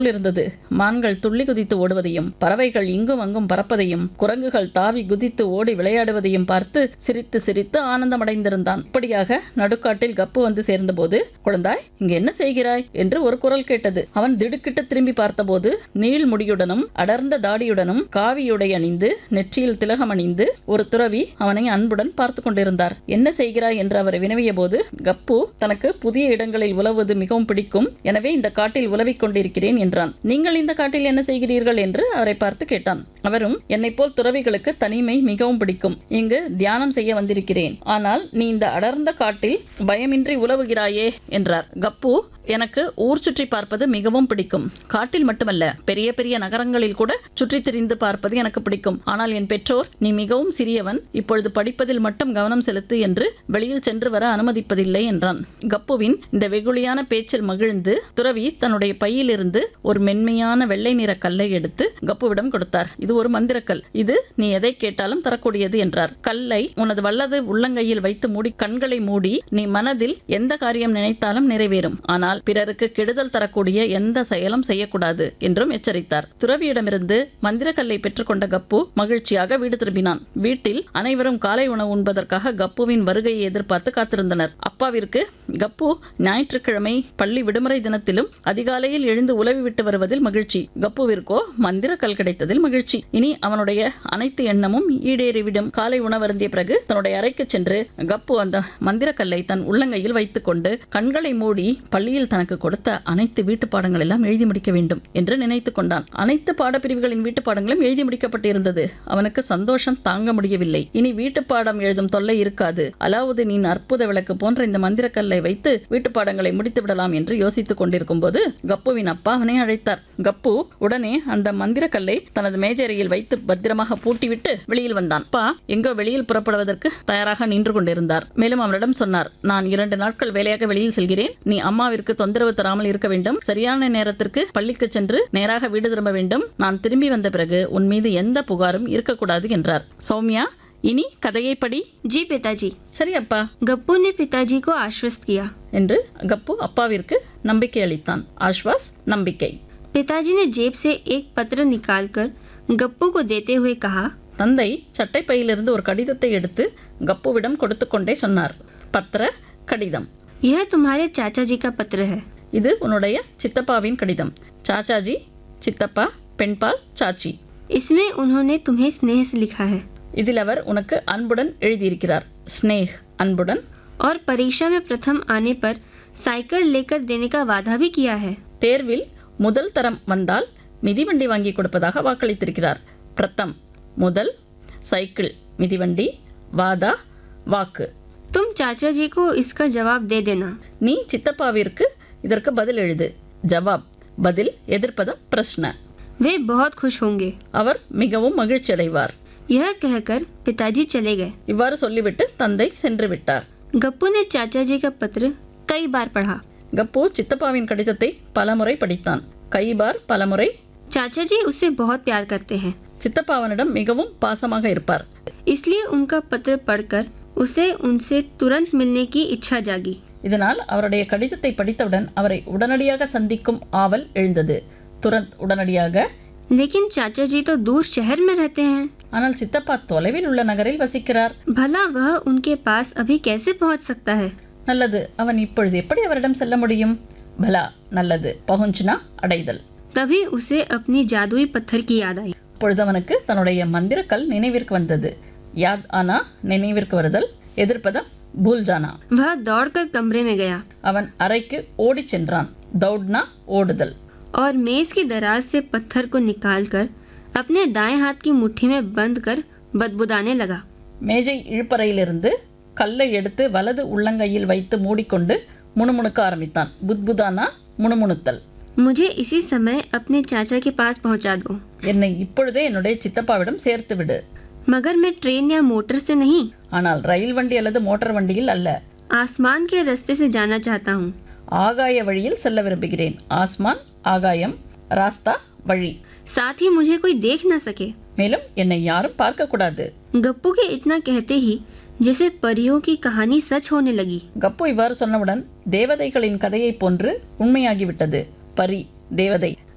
இருந்தது மான்கள் துள்ளி குதித்து ஓடுவதையும் பறவைகள் இங்கும் அங்கும் பறப்பதையும் குரங்குகள் தாவி குதித்து ஓடி விளையாடுவதையும் பார்த்து சிரித்து சிரித்து ஆனந்தமடைந்திருந்தான் இப்படியாக நடுக்காட்டில் கப்பு வந்து சேர்ந்தபோது குழந்தாய் இங்கு என்ன செய்கிறாய் என்று ஒரு குரல் கேட்டது அவன் திடுக்கிட்டு திரும்பி பார்த்தபோது நீள் முடியுடனும் அடர்ந்த தாடியுடனும் காவியுடை அணிந்து நெற்றியில் திலகம் அணிந்து ஒரு துறவி அவனை அன்புடன் பார்த்து கொண்டிருந்தார் என்ன செய்கிறாய் என்று அவர் வினவிய போது கப்பு தனக்கு புதிய இடங்களில் உலவுவது மிகவும் பிடிக்கும் எனவே இந்த காட்டில் உலவிக் கொண்டிருக்கிறேன் என்றான் நீங்கள் இந்த காட்டில் என்ன செய்கிறீர்கள் என்று அவரை பார்த்து கேட்டான் அவரும் என்னைப் போல் துறவிகளுக்கு தனிமை மிகவும் பிடிக்கும் இங்கு தியானம் செய்ய வந்திருக்கிறேன் ஆனால் நீ இந்த அடர்ந்த காட்டில் பயமின்றி உலவுகிறாயே என்றார் கப்பு எனக்கு ஊர் சுற்றி பார்ப்பது மிகவும் பிடிக்கும் காட்டில் மட்டுமல்ல பெரிய பெரிய நகரங்களில் கூட சுற்றித் திரிந்து பார்ப்பது எனக்கு பிடிக்கும் ஆனால் என் பெற்றோர் நீ மிகவும் சிறியவன் இப்பொழுது படிப்பதில் மட்டும் கவனம் செலுத்து என்று வெளியில் சென்று வர அனுமதிப்பதில்லை என்றான் கப்புவின் இந்த வெகுளியான பேச்சில் மகிழ்ந்து துறவி தன்னுடைய பையிலிருந்து ஒரு மென்மையான வெள்ளை நிற கல்லை எடுத்து கப்புவிடம் கொடுத்தார் இது ஒரு மந்திரக்கல் இது நீ எதை கேட்டாலும் தரக்கூடியது என்றார் கல்லை உனது வல்லது உள்ளங்கையில் வைத்து மூடி கண்களை மூடி நீ மனதில் எந்த காரியம் நினைத்தாலும் நிறைவேறும் ஆனால் பிறருக்கு கெடுதல் தரக்கூடிய எந்த செயலும் செய்யக்கூடாது என்றும் எச்சரித்தார் துறவியிடமிருந்து மந்திரக்கல்லை பெற்றுக்கொண்ட கப்பு மகிழ்ச்சியாக வீடு திரும்பினான் வீட்டில் அனைவரும் காலை உணவு உண்பதற்காக கப்புவின் வருகையை எதிர்பார்த்து காத்திருந்தனர் அப்பாவிற்கு கப்பு ஞாயிற்றுக்கிழமை பள்ளி விடுமுறை தினத்திலும் அதிகாலையில் எழுந்து உலவி விட்டு வருவதில் மகிழ்ச்சி கப்புவிற்கோ மந்திரக்கல் கிடைத்ததில் மகிழ்ச்சி இனி அவனுடைய அனைத்து எண்ணமும் ஈடேறிவிடும் காலை உணவருந்திய பிறகு தன்னுடைய அறைக்கு சென்று கப்பு அந்த மந்திரக்கல்லை தன் உள்ளங்கையில் வைத்துக்கொண்டு கண்களை மூடி பள்ளியில் தனக்கு கொடுத்த அனைத்து வீட்டு பாடங்கள் எல்லாம் எழுதி முடிக்க வேண்டும் என்று நினைத்து கொண்டான் அனைத்து பாடப்பிரிவுகளின் வீட்டு பாடங்களும் எழுதி முடிக்கப்பட்டிருந்தது அவனுக்கு சந்தோஷம் தாங்க முடியவில்லை இனி வீட்டு பாடம் எழுதும் தொல்லை இருக்காது அலாவுதீனின் அற்புத விளக்கு போன்ற இந்த மந்திரக்கல்லை வைத்து வீட்டு பாடங்களை முடித்து விடலாம் என்று யோசித்துக் கொண்டிருக்கும் போது கப்புவின் அப்பா அவனை அழைத்தார் கப்பு உடனே அந்த மந்திரக்கல்லை தனது மேஜையில் வைத்து பத்திரமாக பூட்டிவிட்டு வெளியில் வந்தான் அப்பா எங்கோ வெளியில் புறப்படுவதற்கு தயாராக நின்று கொண்டிருந்தார் மேலும் அவனிடம் சொன்னார் நான் இரண்டு நாட்கள் வேலையாக வெளியில் செல்கிறேன் நீ அம்மாவிற்கு தொந்தரவு தராமல் இருக்க வேண்டும் சரியான நேரத்திற்கு பள்ளிக்கு சென்று நேராக வீடு திரும்ப வேண்டும் நான் திரும்பி வந்த பிறகு உன் மீது எந்த புகாரும் இருக்கக்கூடாது என்றார் சௌமியா இனி கதையை படி जी पिताजी சரி அப்பா गप्पू ने पिताजी को आश्वस्त किया என்று கப்பு அப்பாவிற்கு நம்பிக்கை அளித்தான் ஆஷ்வாஸ் நம்பிக்கை पिताजी ने जेब से एक पत्र निकालकर गप्पू को देते हुए कहा தந்தை சட்டைப்பையிலிருந்து ஒரு கடிதத்தை எடுத்து கப்புவிடம் கொடுத்து கொண்டே சொன்னார் பத்திர கடிதம் यह तुम्हारे चाचा जी का पत्र है இது உன்னுடைய சித்தப்பாவின் கடிதம் சாச்சாஜி சித்தப்பா பெண்பால் சாச்சி इसमें उन्होंने तुम्हें स्नेह से लिखा है இதில் அவர் உனக்கு அன்புடன் எழுதியிருக்கிறார் ஸ்னேக் அன்புடன் और परीक्षा में प्रथम आने पर साइकिल लेकर देने का वादा भी किया है தேர்வில் முதல் தரம் வந்தால் மிதிவண்டி வாங்கி கொடுப்பதாக வாக்களித்திருக்கிறார் பிரத்தம் முதல் சைக்கிள் மிதிவண்டி வாதா வாக்கு तुम चाचा जी को इसका जवाब दे देना நீ சித்தப்பாவிற்கு இதற்கு பதில் எழுது ஜவாப் பதில் எதிர்ப்பதம் பிரश्ன वे बहुत खुश होंगे அவர் மிகவும் மகிழ்ச்சி அடைவார் यह कहकर पिताजी चले गए இவ்வாறு சொல்லிவிட்டு தந்தை சென்று விட்டார் गप्पू ने चाचा जी का पत्र कई बार पढ़ा கப்பு சித்தப்பாவின் கடிதத்தை பலமுறை படித்தான் கைபார் பலமுறை चाचा जी उसे बहुत प्यार करते हैं சித்தப்பாவனிடம் மிகவும் பாசமாக இருப்பார் इसलिए उनका पत्र पढ़कर उसे उनसे तुरंत मिलने की इच्छा जागी இதனால் அவருடைய கடிதத்தை படித்தவுடன் அவரை உடனடியாக சந்திக்கும் ஆவல் எழுந்தது துரந்த் உடனடியாக लेकिन चाचा जी तो दूर शहर में रहते हैं ஆனால் சித்தப்பா தொலைவில் உள்ள நகரில் வசிக்கிறார் भला वह उनके पास अभी कैसे पहुंच सकता है நல்லது அவன் இப்பொழுது எப்படி அவரிடம் செல்ல முடியும் பலா நல்லது பகுஞ்சுனா அடைதல் तभी उसे अपनी जादुई पत्थर की याद आई அப்பொழுது அவனுக்கு தன்னுடைய மந்திரக்கல் நினைவிற்கு வந்தது யாத் ஆனா நினைவிற்கு வருதல் எதிர்ப்பதம் பூல் ஜானா वह दौड़कर कमरे में गया அவன் அறைக்கு ஓடிச் சென்றான் தௌட்னா ஓடுதல் और मेज की दराज से पत्थर को निकालकर अपने दाएं हाथ की मुट्ठी में बंद कर बदबुदाने लगा மேஜை இழுப்பறையிலிருந்து கல்லை எடுத்து வலது உள்ளங்கையில் வைத்து மூடிக்கொண்டு முணுமுணுக்க ஆரம்பித்தான் புத்புதானா முணுமுணுத்தல் मुझे इसी समय अपने चाचा के पास पहुंचा दो என்னை இப்பொழுதே என்னுடைய சித்தப்பாவிடம் சேர்த்து விடு मगर मैं ट्रेन या मोटर से नहीं ஆனால் ரயில் வண்டி அல்லது மோட்டார் வண்டியில் அல்ல आसमान के रास्ते से जाना चाहता हूँ ஆகாய வழியில் செல்ல விரும்புகிறேன் ஆஸ்மான் ஆகாயம் ராஸ்தா வழி साथ ही मुझे कोई देख न सके மேலும் என்னை யாரும் பார்க்கக்கூடாது गप्पू के इतना कहते ही जैसे परियों की कहानी सच होने लगी கப்பு இவ்வாறு சொன்னவுடன் தேவதைகளின் கதையைப் போன்று உண்மையாகிவிட்டது பரி தேவதை